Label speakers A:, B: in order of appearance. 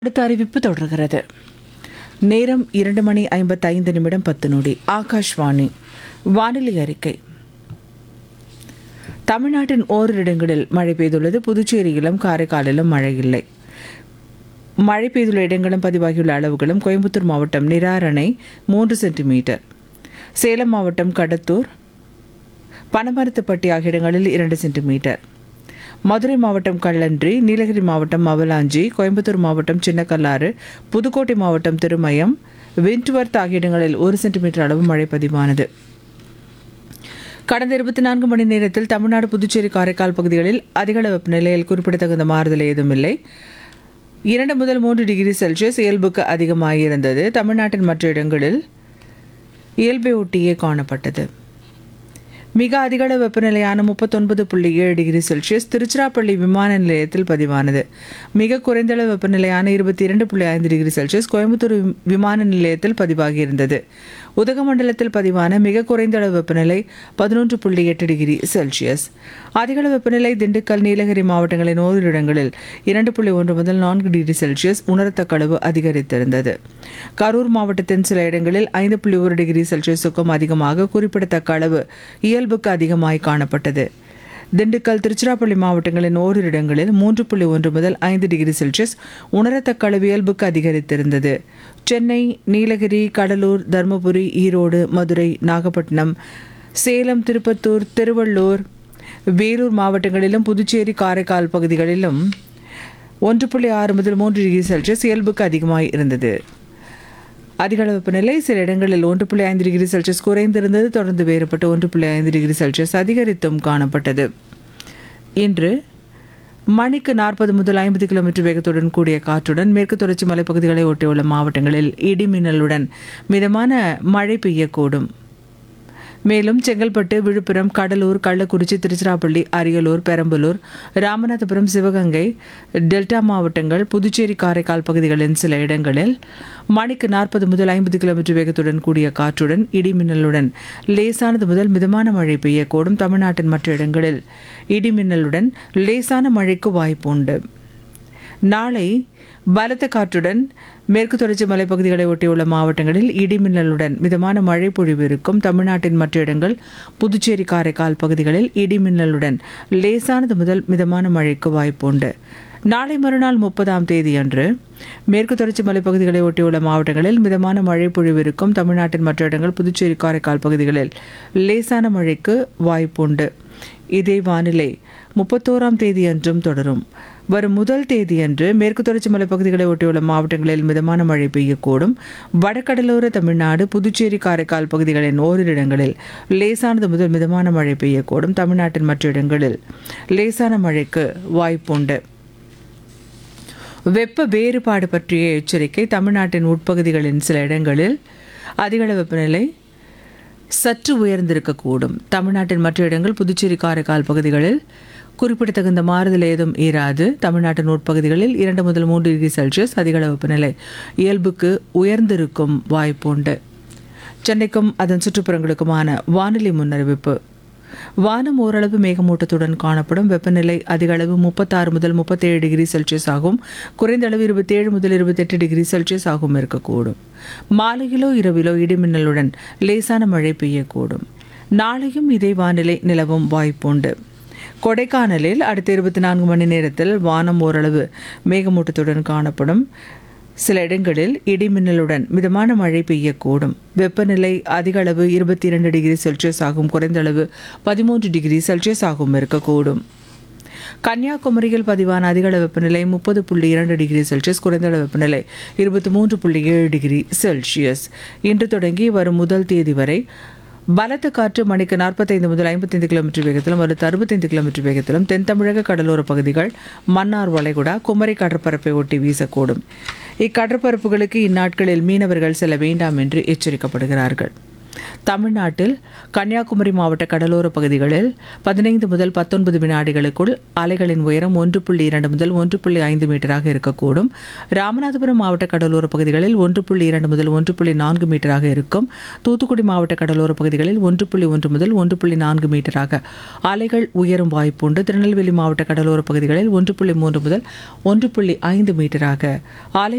A: அடுத்த அறிவிப்பு தொடர்கிறது நேரம் இரண்டு மணி ஐம்பத்தைந்து நிமிடம் பத்து நொடி ஆகாஷ்வாணி வானிலை அறிக்கை தமிழ்நாட்டின் ஓரிரு இடங்களில் மழை பெய்துள்ளது புதுச்சேரியிலும் காரைக்காலிலும் மழை இல்லை மழை பெய்துள்ள இடங்களும் பதிவாகியுள்ள அளவுகளும் கோயம்புத்தூர் மாவட்டம் நிராரணை மூன்று சென்டிமீட்டர் சேலம் மாவட்டம் கடத்தூர் பனமரத்துப்பட்டி ஆகிய இடங்களில் இரண்டு சென்டிமீட்டர் மதுரை மாவட்டம் கள்ளன்றி நீலகிரி மாவட்டம் அவலாஞ்சி கோயம்புத்தூர் மாவட்டம் சின்னக்கல்லாறு புதுக்கோட்டை மாவட்டம் திருமயம் விண்ட்வர்த் ஆகிய இடங்களில் ஒரு சென்டிமீட்டர் அளவு மழை பதிவானது கடந்த இருபத்தி நான்கு மணி நேரத்தில் தமிழ்நாடு புதுச்சேரி காரைக்கால் பகுதிகளில் அதிகள வெப்பநிலையில் குறிப்பிடத்தகுந்த மாறுதல் ஏதும் இல்லை இரண்டு முதல் மூன்று டிகிரி செல்சியஸ் இயல்புக்கு அதிகமாகியிருந்தது தமிழ்நாட்டின் மற்ற இடங்களில் இயல்பை ஒட்டியே காணப்பட்டது மிக அதிகள வெப்பநிலையான முப்பத்தொன்பது புள்ளி ஏழு டிகிரி செல்சியஸ் திருச்சிராப்பள்ளி விமான நிலையத்தில் பதிவானது மிக குறைந்தளவு வெப்பநிலையான இருபத்தி இரண்டு புள்ளி ஐந்து டிகிரி செல்சியஸ் கோயம்புத்தூர் விம்- விமான நிலையத்தில் பதிவாகியிருந்தது உதகமண்டலத்தில் பதிவான மிக குறைந்த அளவு வெப்பநிலை பதினொன்று புள்ளி எட்டு டிகிரி செல்சியஸ் அதிகள வெப்பநிலை திண்டுக்கல் நீலகிரி மாவட்டங்களின் ஓரிரு இடங்களில் இரண்டு புள்ளி ஒன்று முதல் நான்கு டிகிரி செல்சியஸ் உணரத்தக்க அளவு அதிகரித்திருந்தது கரூர் மாவட்டத்தின் சில இடங்களில் ஐந்து புள்ளி ஒரு டிகிரி செல்சியஸுக்கும் அதிகமாக குறிப்பிடத்தக்க அளவு இயல்புக்கு அதிகமாய் காணப்பட்டது திண்டுக்கல் திருச்சிராப்பள்ளி மாவட்டங்களின் ஓரிரு இடங்களில் மூன்று புள்ளி ஒன்று முதல் ஐந்து டிகிரி செல்சியஸ் உணரத்தக்க அளவு இயல்புக்கு அதிகரித்திருந்தது சென்னை நீலகிரி கடலூர் தருமபுரி ஈரோடு மதுரை நாகப்பட்டினம் சேலம் திருப்பத்தூர் திருவள்ளூர் வேலூர் மாவட்டங்களிலும் புதுச்சேரி காரைக்கால் பகுதிகளிலும் ஒன்று புள்ளி ஆறு முதல் மூன்று டிகிரி செல்சியஸ் இயல்புக்கு அதிகமாய் இருந்தது அதிக அளவு வெப்பநிலை சில இடங்களில் ஒன்று புள்ளி ஐந்து டிகிரி செல்சியஸ் குறைந்திருந்தது தொடர்ந்து வேறுபட்டு ஒன்று புள்ளி ஐந்து டிகிரி செல்சியஸ் அதிகரித்தும் காணப்பட்டது இன்று மணிக்கு நாற்பது முதல் ஐம்பது கிலோமீட்டர் வேகத்துடன் கூடிய காற்றுடன் மேற்கு தொடர்ச்சி மலைப்பகுதிகளை ஒட்டியுள்ள மாவட்டங்களில் இடி மின்னலுடன் மிதமான மழை பெய்யக்கூடும் மேலும் செங்கல்பட்டு விழுப்புரம் கடலூர் கள்ளக்குறிச்சி திருச்சிராப்பள்ளி அரியலூர் பெரம்பலூர் ராமநாதபுரம் சிவகங்கை டெல்டா மாவட்டங்கள் புதுச்சேரி காரைக்கால் பகுதிகளின் சில இடங்களில் மணிக்கு நாற்பது முதல் ஐம்பது கிலோமீட்டர் வேகத்துடன் கூடிய காற்றுடன் இடி மின்னலுடன் லேசானது முதல் மிதமான மழை பெய்யக்கூடும் தமிழ்நாட்டின் மற்ற இடங்களில் இடி மின்னலுடன் லேசான மழைக்கு வாய்ப்பு உண்டு நாளை பலத்த காற்றுடன் மேற்கு தொடர்ச்சி மலைப்பகுதிகளை ஒட்டியுள்ள மாவட்டங்களில் இடி மின்னலுடன் மிதமான மழை பொழிவு இருக்கும் தமிழ்நாட்டின் மற்ற இடங்கள் புதுச்சேரி காரைக்கால் பகுதிகளில் இடி மின்னலுடன் லேசானது முதல் மிதமான மழைக்கு வாய்ப்பு உண்டு நாளை மறுநாள் முப்பதாம் தேதி அன்று மேற்கு தொடர்ச்சி மலைப்பகுதிகளை ஒட்டியுள்ள மாவட்டங்களில் மிதமான மழை பொழிவு இருக்கும் தமிழ்நாட்டின் மற்ற இடங்கள் புதுச்சேரி காரைக்கால் பகுதிகளில் லேசான மழைக்கு வாய்ப்புண்டு இதே வானிலை முப்பத்தோராம் தேதி அன்றும் தொடரும் வரும் முதல் தேதியன்று மேற்கு தொடர்ச்சி மலைப்பகுதிகளை ஒட்டியுள்ள மாவட்டங்களில் மிதமான மழை பெய்யக்கூடும் வடகடலோர தமிழ்நாடு புதுச்சேரி காரைக்கால் பகுதிகளின் ஓரிரு இடங்களில் லேசானது முதல் மிதமான மழை பெய்யக்கூடும் தமிழ்நாட்டின் மற்ற இடங்களில் லேசான மழைக்கு வாய்ப்புண்டு வெப்ப வேறுபாடு பற்றிய எச்சரிக்கை தமிழ்நாட்டின் உட்பகுதிகளின் சில இடங்களில் அதிகள வெப்பநிலை சற்று உயர்ந்திருக்கக்கூடும் தமிழ்நாட்டின் மற்ற இடங்கள் புதுச்சேரி காரைக்கால் பகுதிகளில் குறிப்பிடத்தகுந்த மாறுதல் ஏதும் இராது தமிழ்நாட்டின் உட்பகுதிகளில் இரண்டு முதல் மூன்று டிகிரி செல்சியஸ் அதிகள வெப்பநிலை இயல்புக்கு உயர்ந்திருக்கும் வாய்ப்புண்டு சென்னைக்கும் அதன் சுற்றுப்புறங்களுக்குமான வானிலை முன்னறிவிப்பு வானம் ஓரளவு மேகமூட்டத்துடன் காணப்படும் வெப்பநிலை அதிக அளவு முப்பத்தாறு முதல் முப்பத்தேழு டிகிரி செல்சியஸ் ஆகும் குறைந்த அளவு இருபத்தேழு முதல் இருபத்தெட்டு டிகிரி செல்சியஸ் ஆகும் இருக்கக்கூடும் மாலையிலோ இரவிலோ இடிமின்னலுடன் லேசான மழை பெய்யக்கூடும் நாளையும் இதே வானிலை நிலவும் வாய்ப்புண்டு கொடைக்கானலில் அடுத்த இருபத்தி நான்கு மணி நேரத்தில் வானம் ஓரளவு மேகமூட்டத்துடன் காணப்படும் சில இடங்களில் இடிமின்னலுடன் மிதமான மழை பெய்யக்கூடும் வெப்பநிலை அதிக அளவு இருபத்தி இரண்டு டிகிரி செல்சியஸ் ஆகும் குறைந்த அளவு பதிமூன்று டிகிரி செல்சியஸ் ஆகும் இருக்கக்கூடும் கன்னியாகுமரியில் பதிவான அதிகள வெப்பநிலை முப்பது புள்ளி இரண்டு டிகிரி செல்சியஸ் குறைந்த வெப்பநிலை இருபத்தி மூன்று புள்ளி ஏழு டிகிரி செல்சியஸ் இன்று தொடங்கி வரும் முதல் தேதி வரை பலத்த காற்று மணிக்கு நாற்பத்தைந்து முதல் ஐம்பத்தைந்து கிலோமீட்டர் வேகத்திலும் அடுத்த அறுபத்தைந்து கிலோமீட்டர் வேகத்திலும் தென் தமிழக கடலோர பகுதிகள் மன்னார் வளைகுடா குமரி கடற்பரப்பை ஒட்டி வீசக்கூடும் இக்கடற்பரப்புகளுக்கு இந்நாட்களில் மீனவர்கள் செல்ல வேண்டாம் என்று எச்சரிக்கப்படுகிறார்கள் தமிழ்நாட்டில் கன்னியாகுமரி மாவட்ட கடலோர பகுதிகளில் பதினைந்து முதல் பத்தொன்பது வினாடிகளுக்குள் அலைகளின் உயரம் ஒன்று புள்ளி இரண்டு முதல் ஒன்று புள்ளி ஐந்து மீட்டராக இருக்கக்கூடும் ராமநாதபுரம் மாவட்ட கடலோர பகுதிகளில் ஒன்று புள்ளி இரண்டு முதல் ஒன்று புள்ளி நான்கு மீட்டராக இருக்கும் தூத்துக்குடி மாவட்ட கடலோர பகுதிகளில் ஒன்று புள்ளி ஒன்று முதல் ஒன்று புள்ளி நான்கு மீட்டராக அலைகள் உயரும் வாய்ப்புண்டு திருநெல்வேலி மாவட்ட கடலோர பகுதிகளில் ஒன்று புள்ளி மூன்று முதல் ஒன்று புள்ளி ஐந்து மீட்டராக அலை